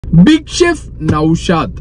Big chef Naushad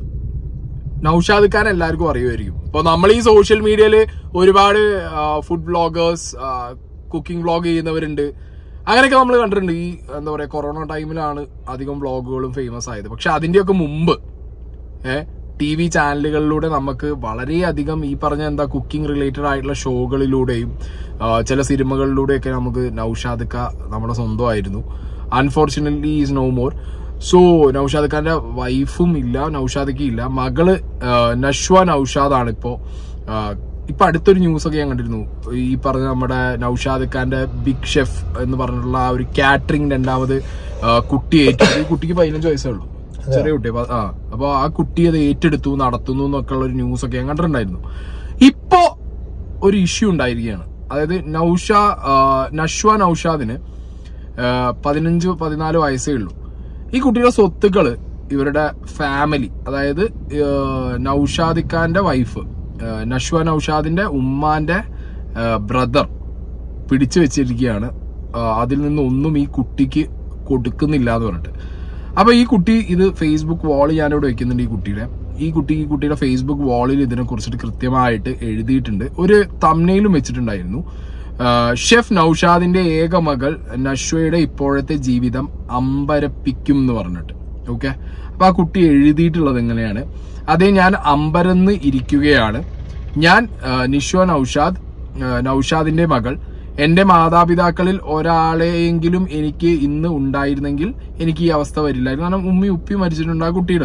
Naushad Khan എല്ലാവർക്കും അറിയുമായിരിക്കും ഇപ്പൊ നമ്മൾ ഈ സോഷ്യൽ മീഡിയയിൽ ഒരുപാട് ഫുഡ് വ്ളോഗേഴ്സ് കുക്കിംഗ് വ്ളോഗ് ചെയ്യുന്നവരുണ്ട് അങ്ങനെയൊക്കെ നമ്മൾ കണ്ടിട്ടുണ്ട് ഈ എന്താ പറയാ കൊറോണ ടൈമിലാണ് അധികം വ്ളോഗുകളും ഫേമസ് ആയത് പക്ഷെ അതിന്റെയൊക്കെ മുമ്പ് ഏഹ് ടി വി ചാനലുകളിലൂടെ നമുക്ക് വളരെയധികം ഈ പറഞ്ഞ എന്താ കുക്കിംഗ് റിലേറ്റഡ് ആയിട്ടുള്ള ഷോകളിലൂടെയും ആ, ചില സിനിമകളിലൂടെയൊക്കെ നമുക്ക് നൌഷാദ് ഖാ നമ്മുടെ സ്വന്തമായിരുന്നു unfortunately is no more so Naushad ഖാന്റെ വൈഫും ഇല്ല നൌഷാദക്ക് ഇല്ല മകള് ആ, നഷ്വ നൌഷാദാണ് ഇപ്പോ ആ, ഇപ്പൊ അടുത്തൊരു ന്യൂസ് ഒക്കെ ഞാൻ കണ്ടിരുന്നു ഈ പറഞ്ഞ നമ്മുടെ നൌഷാദ് ഖാന്റെ ബിഗ് ഷെഫ് എന്ന് പറഞ്ഞിട്ടുള്ള ആ ഒരു കാറ്ററിംഗ് രണ്ടാമത് ആ, കുട്ടി ഏറ്റെടുത്തു ഈ കുട്ടിക്ക് പതിനഞ്ച് വയസ്സേ ഉള്ളൂ ചെറിയ കുട്ടി അപ്പൊ ആ അപ്പൊ ആ കുട്ടി അത് ഏറ്റെടുത്തു നടത്തുന്നു എന്നൊക്കെ ഉള്ള ഒരു ന്യൂസ് ഒക്കെ ഞാൻ കണ്ടിട്ടുണ്ടായിരുന്നു ഇപ്പോ ഒരു ഇഷ്യൂ ഉണ്ടായിരിക്കുകയാണ് അതായത് നൌഷാ ആ, നഷ്വ നൌഷാദിന് ആ, പതിനഞ്ച് പതിനാല് വയസ്സേ ഉള്ളൂ ഈ കുട്ടിയുടെ സ്വത്തുക്കള് ഇവരുടെ ഫാമിലി അതായത് ആ, നൌഷാദ് ഖാന്റെ വൈഫ് ആ, നഷ്വ നൌഷാദിന്റെ ഉമ്മാന്റെ ബ്രദർ പിടിച്ചു വെച്ചിരിക്കുകയാണ് ആ, അതിൽ നിന്ന് ഒന്നും ഈ കുട്ടിക്ക് കൊടുക്കുന്നില്ല എന്ന് പറഞ്ഞിട്ട് അപ്പൊ ഈ കുട്ടി ഇത് ഫേസ്ബുക്ക് വാൾ ഞാനിവിടെ വെക്കുന്നുണ്ട് ഈ കുട്ടിയുടെ ഈ കുട്ടി ഈ കുട്ടിയുടെ ഫേസ്ബുക്ക് വാളിൽ ഇതിനെ കുറിച്ചിട്ട് കൃത്യമായിട്ട് എഴുതിയിട്ടുണ്ട് ഒരു തമ്നയിലും വെച്ചിട്ടുണ്ടായിരുന്നു ആ, ഷെഫ് നൌഷാദിന്റെ ഏക മകൾ നഷ്വയുടെ ഇപ്പോഴത്തെ ജീവിതം അമ്പരപ്പിക്കും എന്ന് പറഞ്ഞിട്ട് ഓക്കെ അപ്പൊ ആ കുട്ടി എഴുതിയിട്ടുള്ളത് എങ്ങനെയാണ് അതേ ഞാൻ അമ്പരന്ന് ഇരിക്കുകയാണ് ഞാൻ ആ, നിഷ്വ നൌഷാദ് ആ, നൌഷാദിന്റെ മകൾ എന്റെ മാതാപിതാക്കളിൽ ഒരാളെയെങ്കിലും എനിക്ക് ഇന്ന് ഉണ്ടായിരുന്നെങ്കിൽ എനിക്ക് ഈ അവസ്ഥ വരില്ലായിരുന്നു കാരണം ഉമ്മി ഉപ്പി മരിച്ചിട്ടുണ്ട് ആ കുട്ടിയുടെ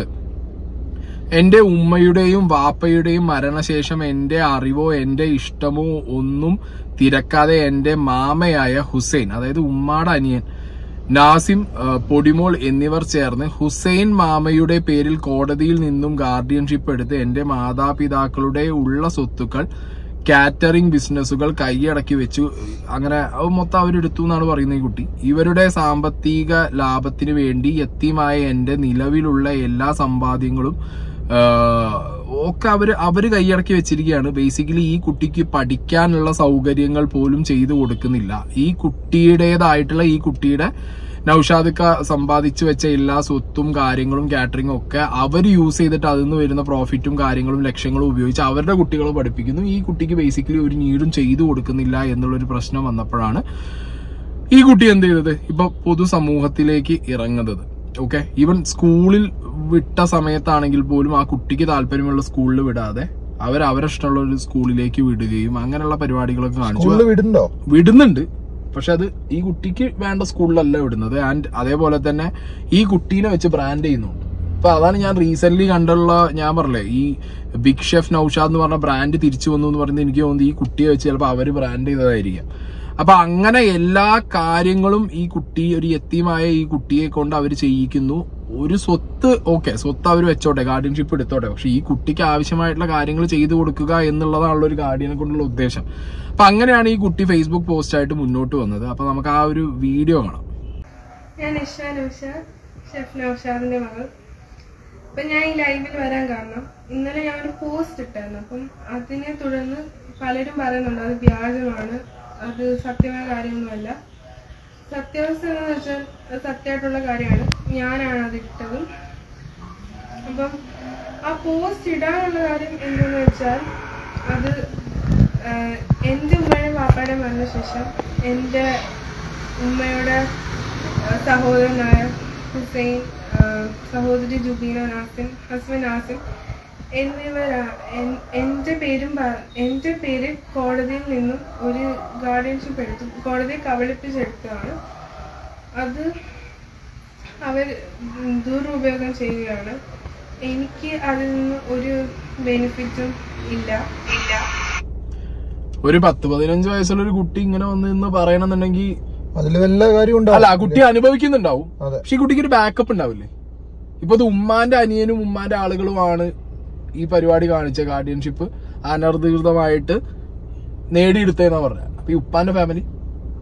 എന്റെ ഉമ്മയുടെയും വാപ്പയുടെയും മരണശേഷം എന്റെ അറിവോ എന്റെ ഇഷ്ടമോ ഒന്നും തിരക്കാതെ എന്റെ മാമയായ ഹുസൈൻ അതായത് ഉമ്മാടെ അനിയൻ നാസിം ആ, പൊടിമോൾ എന്നിവർ ചേർന്ന് ഹുസൈൻ മാമയുടെ പേരിൽ കോടതിയിൽ നിന്നും ഗാർഡിയൻഷിപ്പ് എടുത്ത് എന്റെ മാതാപിതാക്കളുടെ ഉള്ള സ്വത്തുക്കൾ കാറ്ററിംഗ് ബിസിനസ്സുകൾ കൈയടക്കി വെച്ചു അങ്ങനെ അത് മൊത്തം അവരെടുത്തു എന്നാണ് പറയുന്നത് ഈ കുട്ടി ഇവരുടെ സാമ്പത്തിക ലാഭത്തിന് വേണ്ടി എത്തിമായ എന്റെ നിലവിലുള്ള എല്ലാ സമ്പാദ്യങ്ങളും ആ, ഒക്കെ അവര് അവര് കൈയടക്കി വെച്ചിരിക്കുകയാണ് ബേസിക്കലി ഈ കുട്ടിക്ക് പഠിക്കാനുള്ള സൗകര്യങ്ങൾ പോലും ചെയ്തു കൊടുക്കുന്നില്ല ഈ കുട്ടിയുടേതായിട്ടുള്ള ഈ കുട്ടിയുടെ നൌഷാദ് ഖാ സമ്പാദിച്ചു വെച്ച എല്ലാ സ്വത്തും കാര്യങ്ങളും കാറ്ററിംഗും ഒക്കെ അവർ യൂസ് ചെയ്തിട്ട് അതിൽ നിന്ന് വരുന്ന പ്രോഫിറ്റും കാര്യങ്ങളും ലക്ഷ്യങ്ങളും ഉപയോഗിച്ച് അവരുടെ കുട്ടികളെ പഠിപ്പിക്കുന്നു ഈ കുട്ടിക്ക് ബേസിക്കലി ഒരു നീടും ചെയ്തു കൊടുക്കുന്നില്ല എന്നുള്ളൊരു പ്രശ്നം വന്നപ്പോഴാണ് ഈ കുട്ടി എന്ത് ചെയ്തത് ഇപ്പൊ പൊതുസമൂഹത്തിലേക്ക് ഇറങ്ങുന്നത് ഓക്കെ ഈവൻ സ്കൂളിൽ വിട്ട സമയത്താണെങ്കിൽ പോലും ആ കുട്ടിക്ക് താല്പര്യമുള്ള സ്കൂളിൽ വിടാതെ അവർ അവരെ ഇഷ്ടമുള്ള ഒരു സ്കൂളിലേക്ക് വിടുകയും അങ്ങനെയുള്ള പരിപാടികളൊക്കെ കാണിച്ചു സ്കൂളിൽ വിടുന്നുണ്ടോ വിടുന്നുണ്ട് പക്ഷെ അത് ഈ കുട്ടിക്ക് വേണ്ട സ്കൂളിലല്ല വിടുന്നത് ആൻഡ് അതേപോലെ തന്നെ ഈ കുട്ടീനെ വെച്ച് ബ്രാൻഡ് ചെയ്യുന്നുണ്ട് അപ്പൊ അതാണ് ഞാൻ റീസെന്റ് കണ്ടുള്ള ഞാൻ പറഞ്ഞില്ലേ ഈ ബിഗ് ഷെഫ് നൌഷാദ് എന്ന് പറഞ്ഞ ബ്രാൻഡ് തിരിച്ചു വന്നു എന്ന് പറയുന്നത് എനിക്ക് തോന്നുന്നു ഈ കുട്ടിയെ വെച്ച് ചിലപ്പോൾ അവര് ബ്രാൻഡ് ചെയ്തതായിരിക്കാം അപ്പൊ അങ്ങനെ എല്ലാ കാര്യങ്ങളും ഈ കുട്ടി ഒരു എത്തിയുമായ ഈ കുട്ടിയെ കൊണ്ട് അവർ ചെയ്യിക്കുന്നു ഒരു സ്വത്ത് ഓക്കെ സ്വത്ത് അവർ വെച്ചോട്ടെ ഗാർഡിയൻഷിപ്പ് എടുത്തോട്ടെ പക്ഷെ ഈ കുട്ടിക്ക് ആവശ്യമായിട്ടുള്ള കാര്യങ്ങൾ ചെയ്തു കൊടുക്കുക എന്നുള്ളതാണല്ലോ ഒരു ഗാർഡിയനെ കൊണ്ടുള്ള ഉദ്ദേശം അപ്പൊ അങ്ങനെയാണ് ഈ കുട്ടി ഫേസ്ബുക്ക് പോസ്റ്റ് ആയിട്ട് മുന്നോട്ട് വന്നത് അപ്പൊ നമുക്ക് ആ ഒരു വീഡിയോ കാണാം ഞാൻ ഇഷ നൗഷാദ് ഷെഫ് നൗഷാദിന്റെ മകൾ അപ്പൊ ഞാൻ ഈ ലൈവിൽ വരാൻ കാരണം ഇന്നലെ ഞാൻ ഒരു പോസ്റ്റ് ഇട്ടായിരുന്നു അപ്പം അതിനെ തുടർന്ന് പലരും പറയുന്നുണ്ട് അത് വ്യാജമാണ് അത് സത്യമായ കാര്യമൊന്നുമല്ല സത്യാവസ്ഥ എന്ന് വെച്ചാൽ അത് സത്യമായിട്ടുള്ള കാര്യമാണ് ഞാനാണ് അത് ഇട്ടതും അപ്പം ആ പോസ്റ്റ് ഇടാനുള്ള കാര്യം എന്തെന്ന് വെച്ചാൽ അത് ആഹ്, എൻ്റെ ഉമ്മയുടെയും പാപ്പയുടെയും മരണശേഷം എൻ്റെ ഉമ്മയുടെ ആഹ്, സഹോദരനായ ഹുസൈൻ ആഹ്, സഹോദരി ജുബീന നാസിം ഹസ്ബൻഡ് നാസിം എന്നിവരാ എൻ- എൻ്റെ പേരും പ- എൻ്റെ പേര് കോടതിയിൽ നിന്നും ഒരു ഗാർഡിയൻഷിപ്പ് എടുത്തു കോടതിയെ കബളിപ്പിച്ചെടുത്തതാണ് അത് അവർ ദുരുപയോഗം ചെയ്യുകയാണ് എനിക്ക് അതിൽ നിന്ന് ഒരു ബെനിഫിറ്റും ഇല്ല ഇല്ല ഒരു പത്ത് പതിനഞ്ച് വയസ്സുള്ള ഒരു കുട്ടി ഇങ്ങനെ വന്ന് നിന്ന് പറയണമെന്നുണ്ടെങ്കിൽ അതിൽ വല്ല കാര്യം അല്ല ഉണ്ടാവും ആ കുട്ടി അനുഭവിക്കുന്നുണ്ടാവും അതെ പക്ഷെ ഈ കുട്ടിക്ക് ഒരു ബാക്കപ്പ് ഉണ്ടാവില്ലേ ഇപ്പൊ ഇത് ഉമ്മാന്റെ അനിയനും ഉമ്മാന്റെ ആളുകളുമാണ് ഈ പരിപാടി കാണിച്ച ഗാർഡിയൻഷിപ്പ് അനധികൃതമായിട്ട് നേടിയെടുത്തേന്നാ പറഞ്ഞ അപ്പൊ ഈ ഉപ്പാന്റെ ഫാമിലി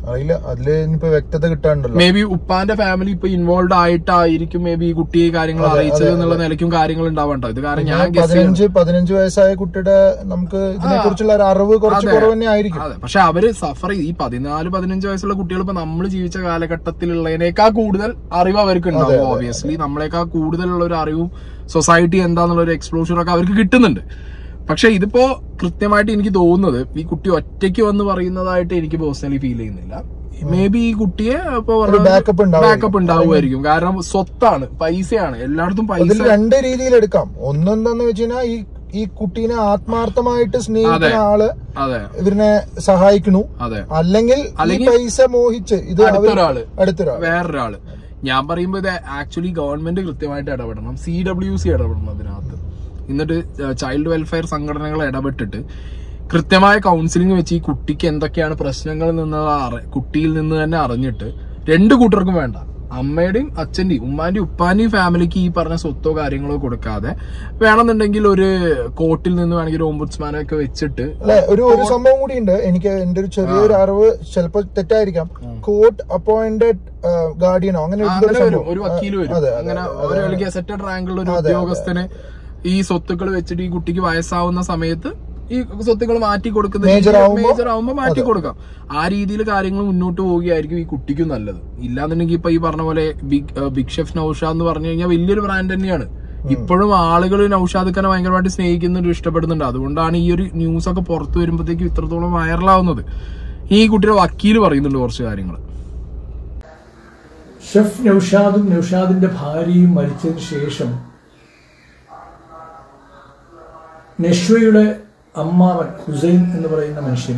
അറിയില്ല അതില് ഇനിയിപ്പോ വ്യക്തത കിട്ടാണ്ടല്ലോ മേ ബി ഉപ്പാന്റെ ഫാമിലി ഇപ്പൊ ഇൻവോൾവ് ആയിട്ടായിരിക്കും മേ ബി ഈ കുട്ടിയെ കാര്യങ്ങൾ അറിയിച്ചത് എന്നുള്ള നിലയ്ക്കും കാര്യങ്ങൾ ഉണ്ടാവണ്ടോ ഇത് കാരണം ഞാൻ guess ചെയ്യണം. പതിനഞ്ച് പതിനഞ്ച് വയസ്സായ കുട്ടിയുടെ നമുക്ക് ഇതിനെ കുറിച്ചുള്ള ഒരു അറിവ് കുറച്ച് കുറവ് തന്നെ ആയിരിക്കും അതെ പക്ഷെ അവര് സഫർ ഈ പതിനാല് പതിനഞ്ച് വയസ്സുള്ള കുട്ടികൾ ഇപ്പൊ നമ്മൾ ജീവിച്ച കാലഘട്ടത്തിലുള്ളതിനേക്കാൾ കൂടുതൽ അറിവ് അവർക്ക് ഉണ്ടാവും ഓബിയസ്ലി നമ്മളെക്കാൾ കൂടുതലുള്ള ഒരു അറിവും സൊസൈറ്റി എന്താന്നുള്ള ഒരു എക്സ്പ്ലോഷർ ഒക്കെ അവർക്ക് കിട്ടുന്നുണ്ട് പക്ഷെ ഇതിപ്പോ കൃത്യമായിട്ട് എനിക്ക് തോന്നുന്നത് ഈ കുട്ടി ഒറ്റയ്ക്ക് വന്ന് പറയുന്നതായിട്ട് എനിക്ക് പേഴ്സണലി ഫീൽ ചെയ്യുന്നില്ല മേ ബി ഈ കുട്ടിയെ ഇപ്പൊ backup ഉണ്ടാവുമായിരിക്കും. ബാക്കപ്പ് ഉണ്ടാവുമായിരിക്കും കാരണം സ്വത്താണ് പൈസയാണ് എല്ലായിടത്തും അതിൽ പൈസ രണ്ട് രീതിയിൽ എടുക്കാം ഒന്നെന്താന്ന് വെച്ച് കഴിഞ്ഞാൽ ഈ ഈ കുട്ടീനെ ആത്മാർത്ഥമായിട്ട് സ്നേഹിക്കുന്ന ആള് അതെ ഇവരിനെ സഹായിക്കണു അതെ അല്ലെങ്കിൽ ഈ പൈസ മോഹിച്ച് ഇത് അവര് അടുത്തൊരാള് അടുത്തൊരാൾ വേറൊരാള് ഞാൻ പറയുമ്പോ ഇത് ആക്ച്വലി ഗവൺമെന്റ് കൃത്യമായിട്ട് ഇടപെടണം സി ഡബ്ല്യു സി ഇടപെടണം അതിനകത്ത് എന്നിട്ട് ചൈൽഡ് വെൽഫെയർ സംഘടനകൾ ഇടപെട്ടിട്ട് കൃത്യമായ കൗൺസിലിംഗ് വെച്ച് ഈ കുട്ടിക്ക് എന്തൊക്കെയാണ് പ്രശ്നങ്ങൾ നിന്ന് കുട്ടിയിൽ നിന്ന് തന്നെ അറിഞ്ഞിട്ട് രണ്ട് കൂട്ടർക്കും വേണ്ട അമ്മയുടെയും അച്ഛന്റെയും ഉമ്മാന്റെയും ഉപ്പാന്റെയും ഫാമിലിക്ക് ഈ പറഞ്ഞ സ്വത്തോ കാര്യങ്ങളോ കൊടുക്കാതെ വേണമെന്നുണ്ടെങ്കിൽ ഒരു കോർട്ടിൽ നിന്ന് വേണമെങ്കിൽ ഒരു ഓംബുഡ്സ്മാനെ ഒക്കെ വെച്ചിട്ട് അല്ലെ ഒരു ഒരു സംഭവം കൂടി ഉണ്ട് എനിക്ക് എന്റെ ഒരു ചെറിയൊരു അറിവ് ചിലപ്പോ തെറ്റായിരിക്കാം കോർട്ട് അപ്പോയിന്റഡ് ഗാർഡിയനോ അങ്ങനെ ഒരു അങ്ങനെ വരും സംഭവം. ഒരു വക്കീൽ വരും അതെ, അതെ, അങ്ങനെ അതെ. ഒരു ഗസറ്റഡ് റാങ്കുള്ള ഒരു ഉദ്യോഗസ്ഥന് ഈ സ്വത്തുക്കൾ വെച്ചിട്ട് ഈ കുട്ടിക്ക് വയസ്സാവുന്ന സമയത്ത് ഈ സ്വത്തുക്കൾ മാറ്റി കൊടുക്കുന്ന Major ആവുമ്പോ- മേജർ ആവുമ്പോ മാറ്റി കൊടുക്കാം ആ രീതിയിൽ കാര്യങ്ങൾ മുന്നോട്ട് പോവുകയായിരിക്കും ഈ കുട്ടിക്കും നല്ലത് ഇല്ലാന്നുണ്ടെങ്കിൽ ഇപ്പൊ ഈ പറഞ്ഞ പോലെ ബിഗ് ബിഗ് ഷെഫ് നൌഷാദ് എന്ന് പറഞ്ഞു കഴിഞ്ഞാൽ വലിയൊരു ബ്രാൻഡ് തന്നെയാണ് ഇപ്പോഴും ആളുകൾ നൌഷാദ് ഖാനെ ഭയങ്കരമായിട്ട് സ്നേഹിക്കുന്നുണ്ട് ഇഷ്ടപ്പെടുന്നുണ്ട് അതുകൊണ്ടാണ് ഈ ഒരു ന്യൂസ് ഒക്കെ പുറത്തു വരുമ്പോഴത്തേക്കും ഇത്രത്തോളം വൈറലാവുന്നത് ഈ കുട്ടിയുടെ വക്കീല് പറയുന്നുണ്ട് കുറച്ച് കാര്യങ്ങൾ ഷെഫ് നൌഷാദും നൌഷാദിന്റെ ഭാര്യയും മരിച്ചതിന് ശേഷം നഷ്വയുടെ അമ്മാവൻ ഹുസൈൻ എന്ന് പറയുന്ന മനുഷ്യൻ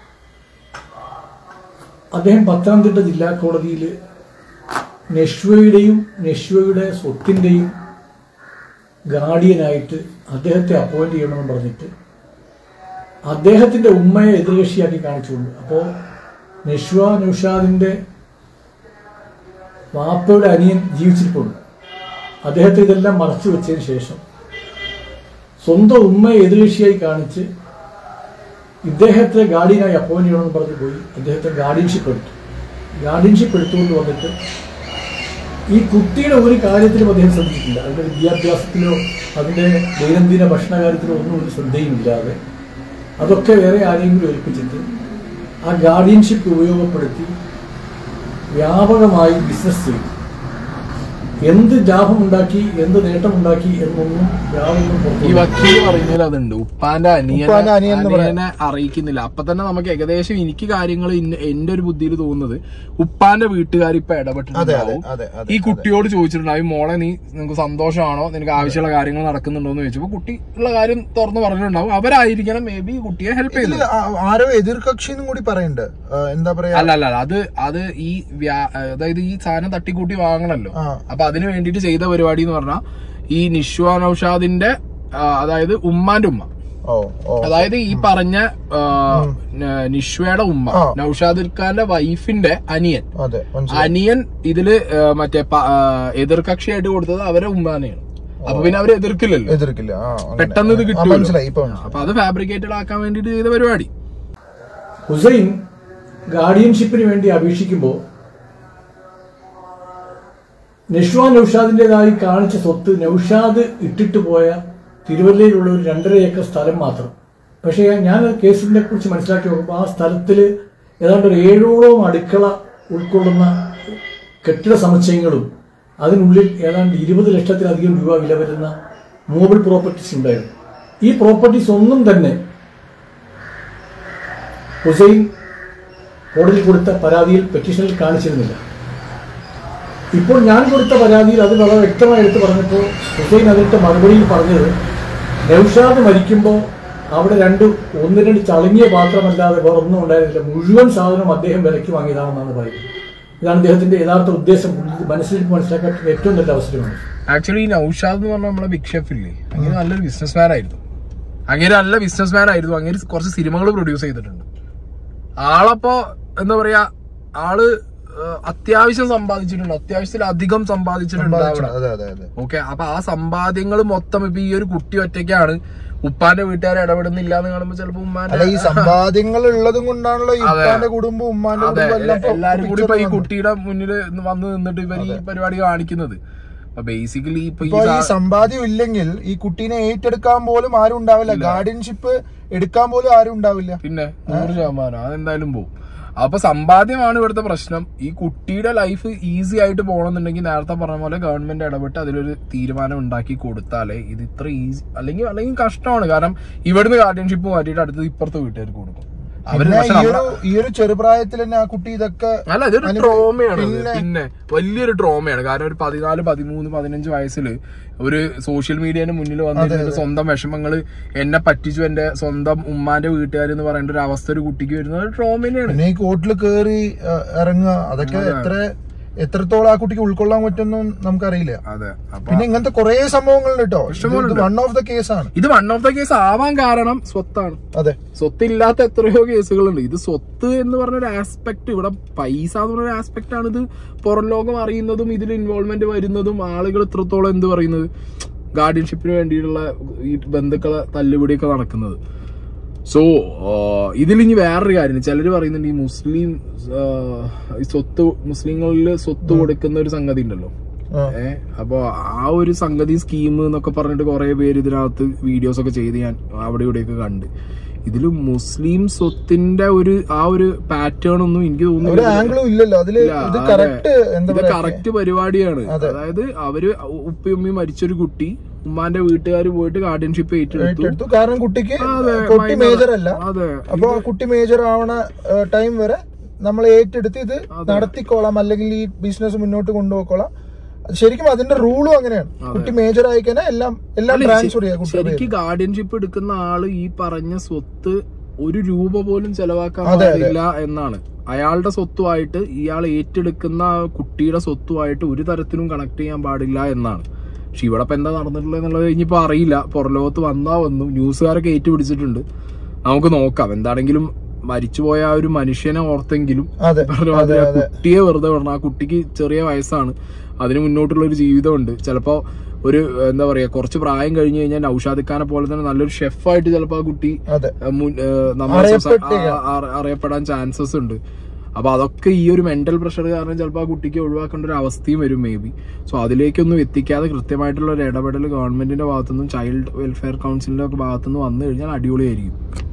അദ്ദേഹം പത്തനംതിട്ട ജില്ലാ കോടതിയിൽ നഷ്വയുടെയും നഷ്വയുടെ സ്വത്തിൻ്റെയും ഗാർഡിയനായിട്ട് അദ്ദേഹത്തെ അപ്പോയിന്റ് ചെയ്യണമെന്ന് പറഞ്ഞിട്ട് അദ്ദേഹത്തിന്റെ ഉമ്മയെ എതിർകക്ഷിയാക്കി കാണിച്ചുകൊണ്ട് അപ്പോൾ നഷ്വ നൌഷാദിന്റെ വാപ്പയുടെ അനിയൻ ജീവിച്ചിരിപ്പുണ്ട് അദ്ദേഹത്തെ ഇതെല്ലാം മറച്ചു വെച്ചതിന് ശേഷം സ്വന്തം ഉമ്മയെ എതിർകക്ഷിയായി കാണിച്ച് ഇദ്ദേഹത്തെ ഗാർഡിയനായി അപ്പോയിന്റ് ചെയ്യണമെന്ന് പറഞ്ഞ് പോയി അദ്ദേഹത്തെ ഗാർഡിയൻഷിപ്പ് എടുത്തു ഗാർഡിയൻഷിപ്പ് എടുത്തുകൊണ്ട് വന്നിട്ട് ഈ കുട്ടിയുടെ ഒരു കാര്യത്തിലും അദ്ദേഹം ശ്രദ്ധിച്ചിട്ടില്ല അതിന്റെ വിദ്യാഭ്യാസത്തിലോ അതിന്റെ ദൈനംദിന ഭക്ഷണ കാര്യത്തിലോ ഒന്നും ഒരു ശ്രദ്ധയുമില്ലാതെ അതൊക്കെ വേറെ ആരെങ്കിലും ഏൽപ്പിച്ചിട്ട് ആ ഗാർഡിയൻഷിപ്പ് ഉപയോഗപ്പെടുത്തി വ്യാപകമായി ബിസിനസ് ചെയ്തു എന്ത് ലാഭമുണ്ടാക്കി എന്ത് നേട്ടമുണ്ടാക്കി എന്നൊന്നും യാതൊന്നും ഈ പുറത്തു വക്കീല് പറയുന്നതിൽ അതുണ്ട് ഉപ്പാന്റെ അനിയനെ ഉപ്പാന്റെ അനിയൻ എന്ന് അനിയനെ അറിയിക്കുന്നില്ല അപ്പൊ തന്നെ നമുക്ക് ഏകദേശം എനിക്ക് കാര്യങ്ങൾ എന്റെ ഒരു ബുദ്ധിയിൽ തോന്നുന്നത് ഉപ്പാന്റെ വീട്ടുകാർ ഇപ്പൊ അതെ ഇടപെട്ടിട്ടുണ്ടാവും അതെ അതെ ഈ കുട്ടിയോട് ചോദിച്ചിട്ടുണ്ടാവും മോളെ നീ നിനക്ക് സന്തോഷമാണോ നിനക്ക് ആവശ്യമുള്ള കാര്യങ്ങൾ നടക്കുന്നുണ്ടോ എന്ന് ചോദിച്ചപ്പോ കുട്ടി ഉള്ള കാര്യം തുറന്നു പറഞ്ഞിട്ടുണ്ടാവും അവരായിരിക്കണം മേ ബി കുട്ടിയെ ഹെൽപ്പ് ചെയ്യുന്നത് ഇതില് ആ- ആരോ എതിർകക്ഷി എന്നും കൂടി പറയുന്നുണ്ട് ആ, എന്താ പറയാ അല്ല അല്ല അല്ല, അത് അത് ഈ വ്യാ- അതായത് ഈ സാധനം തട്ടിക്കൂട്ടി വാങ്ങണല്ലോ ആ. അപ്പൊ അതിന് വേണ്ടിയിട്ട് ചെയ്ത പരിപാടി എന്ന് പറഞ്ഞാൽ ഈ നിഷ്വ നൌഷാദിന്റെ ആ, അതായത് ഉമ്മാന്റെ ഉമ്മ ഓ ഓ അതായത് ഈ പറഞ്ഞ ആ, ന- നിഷ്വയുടെ ഉമ്മ ആ. നൌഷാദ് ഖാന്റെ വൈഫിന്റെ അനിയൻ അതെ മനസ്സിലായി അനിയൻ ഇതില് ആ, മറ്റേ പ- ആ, എതിർകക്ഷിയായിട്ട് കൊടുത്തത് അവരെ ഉമ്മാനെയാണ് അപ്പൊ പിന്നെ അവരെ എതിർക്കില്ലല്ലോ എതിർക്കില്ല ആ അങ്ങനെ. പെട്ടെന്ന് ഇത് ആ, കിട്ടും മനസ്സിലായി ഇപ്പൊ മനസ്സിലായി. അപ്പൊ അത് ഫാബ്രിക്കേറ്റഡ് ആക്കാൻ വേണ്ടിട്ട് ചെയ്ത പരിപാടി ഹുസൈൻ ഗാർഡിയൻഷിപ്പിന് വേണ്ടി അപേക്ഷിക്കുമ്പോൾ നഷ്വ നൌഷാദിൻ്റെതായി കാണിച്ച സ്വത്ത് നൌഷാദ് ഇട്ടിട്ട് പോയ തിരുവല്ലയിലുള്ള ഒരു രണ്ടര ഏക്കർ സ്ഥലം മാത്രം പക്ഷേ ഞാൻ ആ കേസിനെ കുറിച്ച് മനസ്സിലാക്കി നോക്കുമ്പോൾ ആ സ്ഥലത്തിൽ ഏതാണ്ട് ഒരു ഏഴോളം അടുക്കള ഉൾക്കൊള്ളുന്ന കെട്ടിട സമുച്ചയങ്ങളും അതിനുള്ളിൽ ഏതാണ്ട് ഇരുപത് ലക്ഷത്തിലധികം രൂപ വില വരുന്ന മൂവബിൾ പ്രോപ്പർട്ടീസ് ഉണ്ടായിരുന്നു ഈ പ്രോപ്പർട്ടീസ് ഒന്നും തന്നെ ഹുസൈൻ കോടതി കൊടുത്ത പരാതിയിൽ പെറ്റീഷനിൽ കാണിച്ചിരുന്നില്ല ഇപ്പോൾ ഞാൻ കൊടുത്ത പരാതിയിൽ അത് വളരെ വ്യക്തമായി എടുത്ത് പറഞ്ഞപ്പോൾ ഹുസൈൻ അതിന്റെ മറുപടിയിൽ പറഞ്ഞത് നൌഷാദ് മരിക്കുമ്പോൾ അവിടെ രണ്ട് ഒന്ന് രണ്ട് ചളങ്ങിയ പാത്രമല്ലാതെ വേറെ ഒന്നും ഉണ്ടായിരുന്നില്ല മുഴുവൻ സാധനം അദ്ദേഹം വിലയ്ക്ക് വാങ്ങിയതാണെന്നാണ് പറയുന്നത് ഇതാണ് അദ്ദേഹത്തിന്റെ യഥാർത്ഥ ഉദ്ദേശം മനസ്സിൽ മനസ്സിലാക്കാൻ ഏറ്റവും നല്ല അവസരമാണ് ആക്ച്വലി ഈ നൌഷാദ് എന്ന് പറഞ്ഞ നമ്മളെ ബിഗ് ഷെഫ് ഇല്ലേ അങ്ങനെ നല്ലൊരു ബിസിനസ്മാൻ ആയിരുന്നു അങ്ങനെ നല്ല ബിസിനസ്മാൻ ആയിരുന്നു അങ്ങനെ കുറച്ച് സിനിമകൾ പ്രൊഡ്യൂസ് ചെയ്തിട്ടുണ്ട് ആളപ്പോ എന്താ പറയാ ആള് ഏഹ്, അത്യാവശ്യം സമ്പാദിച്ചിട്ടുണ്ട് അത്യാവശ്യത്തിൽ അധികം സമ്പാദിച്ചിട്ടുണ്ടാവണം അതെ അതെ അതെ ഓക്കെ അപ്പൊ ആ സമ്പാദ്യങ്ങൾ മൊത്തം ഇപ്പൊ ഈ ഒരു കുട്ടി ഒറ്റയ്ക്കാണ് ഉപ്പാന്റെ വീട്ടുകാർ ഇടപെടുന്നില്ല എന്ന് കാണുമ്പോ ചിലപ്പോ അല്ല ഈ ഉമ്മാന്റെ സമ്പാദ്യങ്ങൾ ഉള്ളതും കൊണ്ടാണല്ലോ ഈ ഉപ്പാന്റെ കുടുംബം ഉമ്മാന്റെ അതെ കുടുംബം എല്ലാം ഇപ്പൊ എല്ലാരും കൂടി ഇപ്പൊ ഈ picture കുട്ടിയുടെ മുന്നിൽ വന്ന് നിന്നിട്ട് ഇവർ ഈ പരിപാടി കാണിക്കുന്നത് അപ്പൊ ബേസിക്കലി ഇപ്പൊ ഈ ഇപ്പൊ ഈ സാ- സമ്പാദ്യം ഇല്ലെങ്കിൽ ഈ കുട്ടീനെ ഏറ്റെടുക്കാൻ പോലും ആരും ഉണ്ടാവില്ല ഗാർഡിയൻഷിപ്പ് എടുക്കാൻ പോലും ആരും ഉണ്ടാവില്ല പിന്നെ നൂറ് ശതമാനം അതെന്തായാലും പോകും അപ്പൊ സമ്പാദ്യമാണ് ഇവിടുത്തെ പ്രശ്നം ഈ കുട്ടിയുടെ ലൈഫ് ഈസി ആയിട്ട് പോകണമെന്നുണ്ടെങ്കിൽ നേരത്തെ പറഞ്ഞ പോലെ ഗവൺമെന്റ് ഇടപെട്ട് അതിലൊരു തീരുമാനം ഉണ്ടാക്കി കൊടുത്താലേ ഇത് ഇത്ര ഈസി അല്ലെങ്കിൽ അല്ലെങ്കിൽ കഷ്ടമാണ് കാരണം ഇവിടുന്ന് ഗാർഡിയൻഷിപ്പ് മാറ്റിയിട്ട് അടുത്തത് ഇപ്പുറത്തെ വീട്ടുകാർക്ക് കൊടുക്കും അവര് പിന്നെ പക്ഷെ ഈ നമ്മളെ- ഒരു ഈ ഒരു ചെറുപ്രായത്തിൽ തന്നെ ആ കുട്ടി ഇതൊക്കെ അല്ല ഇതൊരു അനുഭവി- ട്രോമയാണ് ഇത്. പിന്നെ- പിന്നെ വലിയൊരു ട്രോമയാണ് കാരണം ഒരു പതിനാല് പതിമൂന്ന് പതിനഞ്ച് വയസ്സിൽ ഒരു സോഷ്യൽ മീഡിയന്റെ മുന്നിൽ വന്നിട്ട് സ്വന്തം വിഷമങ്ങൾ എന്നെ പറ്റിച്ചു എന്റെ സ്വന്തം ഉമ്മാന്റെ വീട്ടുകാർ എന്ന് പറയേണ്ട ഒരു അവസ്ഥ ഒരു കുട്ടിക്ക് വരുന്നത് ഒരു ട്രോമ തന്നെയാണ് പിന്നെ ഈ കോട്ടിൽ കേറി ആ, ഇറങ്ങുക അതൊക്കെ എത്ര എത്രത്തോളം ആ കുട്ടിക്ക് ഉൾക്കൊള്ളാൻ പറ്റുമെന്നും നമുക്കറിയില്ല അതെ അപ്പൊ പിന്നെ ഇങ്ങനത്തെ കുറെ സംഭവങ്ങളുണ്ട് കേട്ടോ വൺ ഓഫ് ദ കേസാണ് ഇത് വൺ ഓഫ് ദ കേസ് ആവാൻ കാരണം സ്വത്താണ് അതെ സ്വത്തില്ലാത്ത എത്രയോ കേസുകളുണ്ട് ഇത് സ്വത്ത് എന്ന് പറഞ്ഞ ഒരു ആസ്പെക്ട് ഇവിടെ പൈസ എന്ന് പറഞ്ഞ ഒരു ആസ്പെക്ട് ആണ് ഇത് പുറം ലോകം അറിയുന്നതും ഇതിൽ ഇൻവോൾവ്മെന്റ് വരുന്നതും ആളുകൾ ഇത്രത്തോളം എന്ത് പറയുന്നത് ഗാർഡിയൻഷിപ്പിന് വേണ്ടിയിട്ടുള്ള ഈ ബന്ധുക്കളെ തല്ലുപിടിയൊക്കെ നടക്കുന്നത് സോ ഇതിലിനി വേറൊരു കാര്യം ചിലർ പറയുന്നുണ്ട് ഈ മുസ്ലിം ആ, ഈ സ്വത്ത് മുസ്ലിങ്ങളിൽ സ്വത്ത് കൊടുക്കുന്ന ഒരു സംഗതി ഉണ്ടല്ലോ ആ. ഏ അപ്പൊ ആ ഒരു സംഗതി സ്കീം എന്നൊക്കെ പറഞ്ഞിട്ട് കുറെ പേര് ഇതിനകത്ത് വീഡിയോസ് ഒക്കെ ചെയ്ത് ഞാൻ അവിടെ ഇവിടെയൊക്കെ കണ്ട് ഇതില് മുസ്ലിം സ്വത്തിന്റെ ഒരു ആ ഒരു പാറ്റേൺ ഒന്നും എനിക്ക് ഒരു തോന്നുന്നില്ല ആംഗിളും ഇല്ലല്ലോ അതില് ഇല്ല, ഇത് അതെ. കറക്റ്റ് എന്താ ഇത് പറയാ കറക്റ്റ് പരിപാടിയാണ് അതായത് അവര് ഉപ്പയും ഉമ്മയും മരിച്ചൊരു കുട്ടി ഉമ്മാന്റെ വീട്ടുകാർ പോയിട്ട് ഗാർഡിയൻഷിപ്പ് ഏറ്റെടുത്തു ഏറ്റെടുത്തു കാരണം കുട്ടിക്ക് അതെ, കുട്ടി minor- മേജർ അല്ല അതെ അപ്പൊ ആ കുട്ടി മേജർ ആവണ ടൈം വരെ നമ്മൾ ഏറ്റെടുത്ത് ഇത് നടത്തിക്കോളാം അല്ലെങ്കിൽ ഈ ബിസിനസ് മുന്നോട്ട് കൊണ്ടുപോയിക്കോളാം ശരിക്കും അതിന്റെ റൂളും അങ്ങനെയാണ് കുട്ടി മേജർ ആയി കഴിഞ്ഞാൽ എല്ലാം എല്ലാം ട്രാൻസ്ഫർ ചെയ്യാം കുട്ടിയുടെ ശരിക്ക് ഗാർഡിയൻഷിപ്പ് എടുക്കുന്ന ആള് ഈ പറഞ്ഞ സ്വത്ത് ഒരു രൂപ പോലും ചെലവാക്കാൻ പാടില്ല എന്നാണ് അയാളുടെ സ്വത്തുമായിട്ട് ഇയാൾ ഏറ്റെടുക്കുന്ന ആ കുട്ടിയുടെ സ്വത്തുമായിട്ട് ഒരു തരത്തിലും കണക്ട് ചെയ്യാൻ പാടില്ല എന്നാണ് പക്ഷെ ഇവിടെ ഇപ്പൊ എന്താ നടന്നിട്ടുള്ളത് എന്നുള്ളത് ഇനിയിപ്പോ അറിയില്ല പുറലോകത്ത് വന്നാ വന്നു ന്യൂസുകാരൊക്കെ ഏറ്റുപിടിച്ചിട്ടുണ്ട് നമുക്ക് നോക്കാം എന്താണെങ്കിലും മരിച്ചുപോയ ആ ഒരു മനുഷ്യനെ ഓർത്തെങ്കിലും അതെ പറഞ്ഞ മാതിരി ആ കുട്ടിയെ വെറുതെ വിടണം ആ കുട്ടിക്ക് ചെറിയ വയസ്സാണ് അതിന് മുന്നോട്ടുള്ള ഒരു ജീവിതമുണ്ട് ചിലപ്പോ ഒരു എന്താ പറയാ കുറച്ച് പ്രായം കഴിഞ്ഞു കഴിഞ്ഞാൽ നൌഷാദ് ഖാനെ പോലെ തന്നെ നല്ലൊരു ഷെഫായിട്ട് ചിലപ്പോ ആ കുട്ടി അതെ ആ, മുൻ- ഏ, നമ്മുടെ സൊസൈ- ആ, ആ, അറിയപ്പെടാൻ ചാൻസസ് ഉണ്ട് അപ്പൊ അതൊക്കെ ഈ ഒരു മെന്റൽ പ്രഷർ കാരണം ചിലപ്പോൾ ആ കുട്ടിക്ക് ഒഴിവാക്കേണ്ട ഒരു അവസ്ഥയും വരും മേ ബി സോ അതിലേക്കൊന്നും എത്തിക്കാതെ കൃത്യമായിട്ടുള്ള ഒരു ഇടപെടൽ ഗവൺമെന്റിന്റെ ഭാഗത്തുനിന്നും ചൈൽഡ് വെൽഫെയർ കൗൺസിലിന്റെ ഒക്കെ ഭാഗത്തുനിന്ന് വന്നു കഴിഞ്ഞാൽ അടിപൊളിയായിരിക്കും